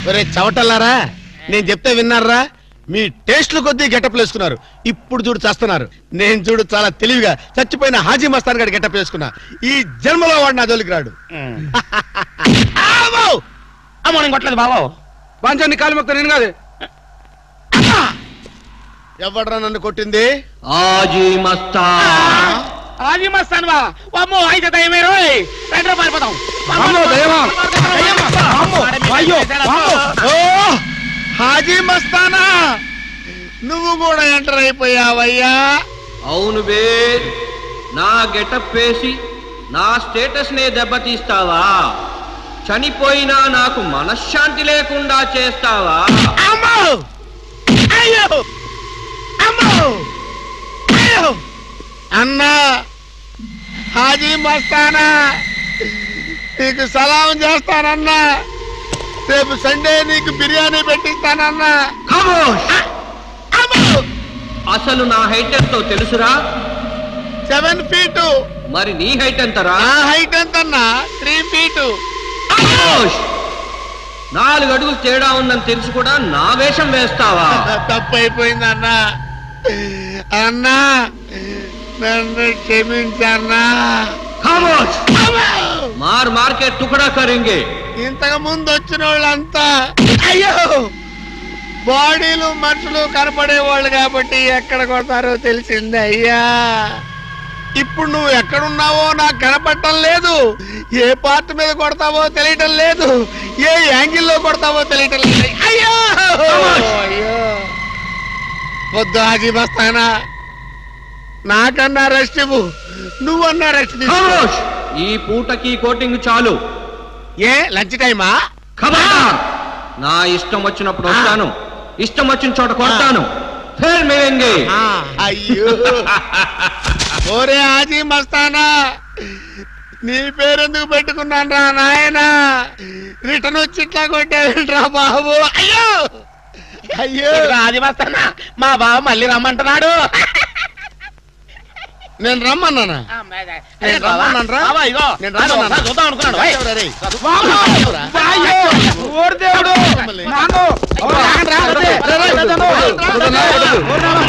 ఒరే చవటల్లారా నేను చెప్తే విన్నారా మీ టేస్ట్లు కొద్దీ గెటప్ వేసుకున్నారు ఇప్పుడు చూడు చేస్తున్నారు నేను చూడు చాలా తెలివిగా చచ్చిపోయిన హాజీ మస్తాన్ గారి గెటప్ వేసుకున్నా ఈ జన్మలో వాడు నా జోలికి రాడు ఆవో! అమ్మో నేను కొట్టలేదు బాబు పంచాన్ని కాలు మొక్క నేను కాదు ఎవడ్రా నన్ను కొట్టింది ఆజీ మస్తా అది మస్తాను బా అమ్మో అయితే దయమే రోయ్ రండి పారిపోతాం అమ్మో, దయ్యమా? అయ్యో ఓ హాజీ మస్తానా నువ్వు కూడా ఎంటర్ అయిపోయావయ్యా అవును బే నా గెటప్ వేసి నా స్టేటస్ నే దెబ్బతీస్తావా చనిపోయినా నాకు మనశ్శాంతి లేకుండా చేస్తావా అమ్మో అయ్యో అమ్మో అయ్యో అన్నా హాజీ మస్తానా నీకు సలాం చేస్తానన్నా రేపు సండే నీకు బిర్యానీ పెట్టిస్తానన్నా ఖమోష్ అమ్మో అసలు నా హైట్ ఎంతో తెలుసురా సెవెన్ ఫీటు మరి నీ హైట్ ఎంతరా నా హైట్ ఎంతన్నా త్రీ ఫీటు ఖమోష్ నాలుగు అడుగులు తేడా ఉందని తెలిసి కూడా నా వేషం వేస్తావా తప్పు అయిపోయింది అన్నా అన్నా నన్ను క్షమించన్నా ఖమోష్ మార్ మార్కెట్ టుకడా కరింగే ఇంతకు ముందు వచ్చిన వాళ్ళంతా అయ్యో బాడీలు మనుషులు కనపడే వాళ్ళు కాబట్టి ఎక్కడ కొడతారో తెలిసింది అయ్యా ఇప్పుడు నువ్వు ఎక్కడున్నావో నాకు కనపడటం లేదు ఏ పార్ట్ మీద కొడతావో తెలియటం లేదు ఏ యాంగిల్లో కొడతావో తెలియటం లేదు అయ్యో అయ్యో వద్దు ఆగి వస్తానా నాకన్నా రెస్ట్ ఇవ్వు నువ్వన్నా రెస్ట్ తీసుకో ఖమోష్ ఈ పూటకి కోటింగ్ చాలు ఏ లంచ్ టైమా ఖబర్దార్ నా ఇష్టం వచ్చినప్పుడు వస్తాను ఇష్టం వచ్చిన చోట కొడతాను ఫేర్ మేంగే ఆ, అయ్యో ఓరే ఆజీ మస్తానా నీ పేరెందుకు పెట్టుకున్నాను రా నాయనా రిటర్న్ వచ్చి ఇట్లా కొట్టేరా బాబు అయ్యో అయ్యో అది మస్తానా మా బావ మళ్ళీ రమ్మంటున్నాడు నేను రమ్మన్నానా నేను రమ్మన్నాను రా. బావా, ఇగో నేను రమ్మన్నాను. ఒకసారి చూద్దాం అనుకున్నాడు ఓయ్. ఎవరా రేయ్? బావా, అయ్యో ఓరి దేవుడు మళ్ళీ. నాను ఎవరు రాకండి రా, వద్దు. రా, రా, వద్దు, వద్దు.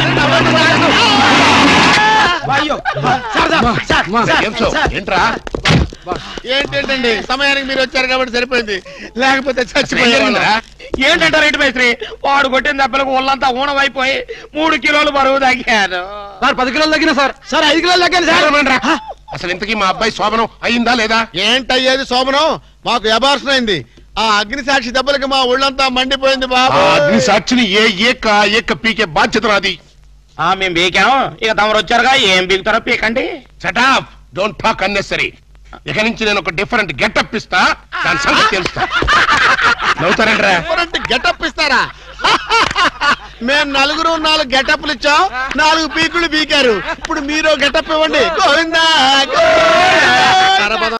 అయ్యో sir, sir, sir, sir, sir. ఏంట్రా ఏంటండి సమయానికి మీరు వచ్చారు కాబట్టి సరిపోయింది లేకపోతే చచ్చిపోయారు జరిగిందిరా? ఏంటంటారు రెడ్డి మేస్త్రి వాడు కొట్టిన దెబ్బలకు ఒళ్ళంతా ఊనమైపోయి మూడు కిలోలు బరువు తగ్గాను సార్ పది కిలోలు తగ్గిన సార్ సార్ ఐదు కిలోలు తగ్గాను సార్ అసలు ఇంతకీ మా అబ్బాయి శోభనం అయిందా లేదా ఏంటయ్యేది శోభనం మాకు అబార్షన్ అయింది ఆ అగ్ని సాక్షి దెబ్బలకి మా ఒళ్ళంతా మండిపోయింది ఆ బాబు అగ్ని సాక్షిని ఏ ఏక ఏక పీకే బాధ్యత నాది ఆ మేము బీకాం ఇక తమరు వచ్చారుగా ఏం బీకుతారో పీకండి చటాప్ డోంట్ టాక్ అన్నెసరీ ఇక నుంచి నేను ఒక డిఫరెంట్ గెటప్ ఇస్తా దాని సంగతి తెలుస్తా నవ్వుతారంట్రా డిఫరెంట్ గెటప్ ఇస్తారా మేము నలుగురు నాలుగు గెటప్లు ఇచ్చాం నాలుగు పీకులు పీకారు ఇప్పుడు మీరు గెటప్ ఇవ్వండి గోవిందా గోవిందా. నరపద